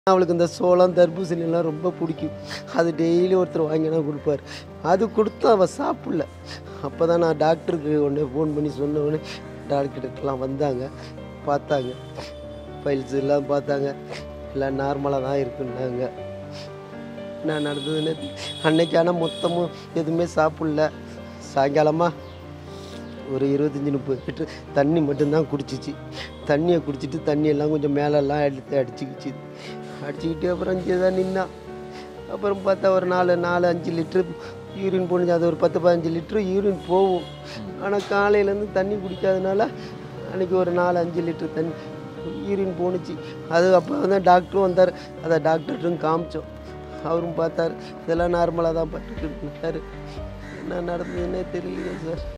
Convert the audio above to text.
அவளுக்கு இந்த சோளம் தர்பூசணி எல்லாம் ரொம்ப பிடிக்கும் அது டெய்லி ஒருத்தர் வாங்கினா கொடுப்பாரு அது கொடுத்து அவள் சாப்பிடல அப்போ தான் நான் டாக்டருக்கு உடனே ஃபோன் பண்ணி சொன்ன உடனே டாக்டர்கிட்டலாம் வந்தாங்க பார்த்தாங்க ஃபைல்ஸ் எல்லாம் பார்த்தாங்க எல்லாம் நார்மலாக தான் இருக்குன்னாங்க என்ன நடந்ததுன்னு அன்னைக்கு ஆனால் மொத்தமும் எதுவுமே சாப்பிடல சாயங்காலமாக ஒரு இருபத்தஞ்சி முப்பது லிட்டர் தண்ணி மட்டும்தான் குடிச்சிச்சு தண்ணியை குடிச்சிட்டு தண்ணியெல்லாம் கொஞ்சம் மேலெல்லாம் எடுத்து அடிச்சுக்கிச்சு அடிச்சுக்கிட்டு அப்புறம் இங்கே தான் நின்னா அப்புறம் பார்த்தா ஒரு நாலு நாலு அஞ்சு லிட்ரு யூரின் போணுச்சு அது ஒரு பத்து பதினஞ்சு லிட்ரு யூரின் போகும் ஆனால் காலையிலேருந்து தண்ணி குடிக்காதனால அன்றைக்கி ஒரு நாலு அஞ்சு லிட்ரு தண்ணி யூரின் போணுச்சு அது அப்போ வந்து டாக்டரும் வந்தார் அதை டாக்டர்ட்டும் காமிச்சோம் அவரும் பார்த்தார் இதெல்லாம் நார்மலாக தான் பட்டுக்கிட்டு என்ன நடந்ததுன்னே தெரியலையே சார்